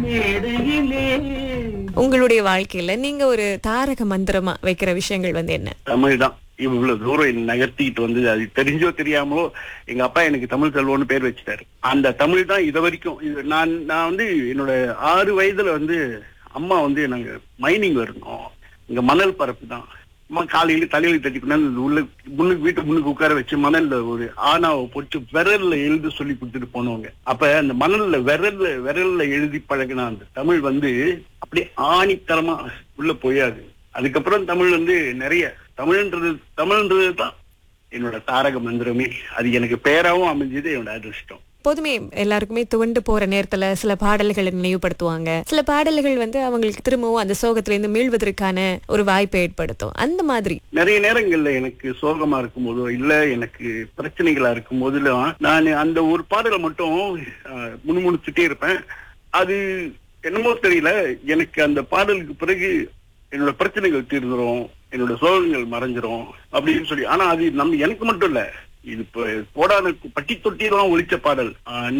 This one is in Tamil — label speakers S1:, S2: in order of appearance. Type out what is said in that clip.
S1: மேடையிலே
S2: உங்களுடைய வாழ்க்கையில நீங்க ஒரு தாரக மந்திரமா வைக்கிற விஷயங்கள் வந்து என்ன
S1: தமிழ் தான் இவ்வளவு தூரம் என்னை நகர்த்திட்டு வந்து அது தெரிஞ்சோ தெரியாமலோ எங்க அப்பா எனக்கு தமிழ் செல்வம்னு பேர் வச்சுட்டாரு அந்த தமிழ் தான் இது வரைக்கும் இது நான் நான் வந்து என்னோட ஆறு வயதுல வந்து அம்மா வந்து நாங்க மைனிங்ல இருந்தோம் இங்க மணல் பரப்பு தான் அம்மா காலையில தலையில தட்டிக்கணும் உள்ள முன்னுக்கு வீட்டு முன்னுக்கு உட்கார வச்சு மணல்ல ஒரு ஆனாவை பொறிச்சு விரல்ல எழுத சொல்லி கொடுத்துட்டு போனவங்க அப்ப அந்த மணல்ல விரல்ல விரல்ல எழுதி பழகின அந்த தமிழ் வந்து அப்படியே ஆணித்தரமா உள்ள போயாது அதுக்கப்புறம் தமிழ் வந்து நிறைய தமிழ்ன்றது தமிழ்ன்றது தான் என்னோட தாரக மந்திரமே அது எனக்கு பேராவும் அமைஞ்சது என்னோட அதிர்ஷ்டம்
S2: எப்போதுமே எல்லாருக்குமே துவண்டு போற நேரத்துல சில பாடல்களை நினைவுபடுத்துவாங்க சில பாடல்கள் வந்து அவங்களுக்கு திரும்பவும் அந்த சோகத்துல இருந்து மீள்வதற்கான ஒரு வாய்ப்பை ஏற்படுத்தும் அந்த மாதிரி
S1: நிறைய நேரங்கள்ல எனக்கு சோகமா இருக்கும்போதோ இல்ல எனக்கு பிரச்சனைகளா இருக்கும் போதெல்லாம் நான் அந்த ஒரு பாடலை மட்டும் அஹ், முணுமுணுத்துட்டே இருப்பேன் அது என்னமோ தெரியல எனக்கு அந்த பாடலுக்கு பிறகு என்னோட பிரச்சனைகள் தீர்ந்துரும் என்னோட சோகங்கள் மறைஞ்சிரும் அப்படின்னு சொல்லி ஆனா அது நம்ம எனக்கு மட்டும் இல்ல இது இப்ப போடான பட்டி தொட்டி தான் ஒழிச்ச பாடல் ஆஹ்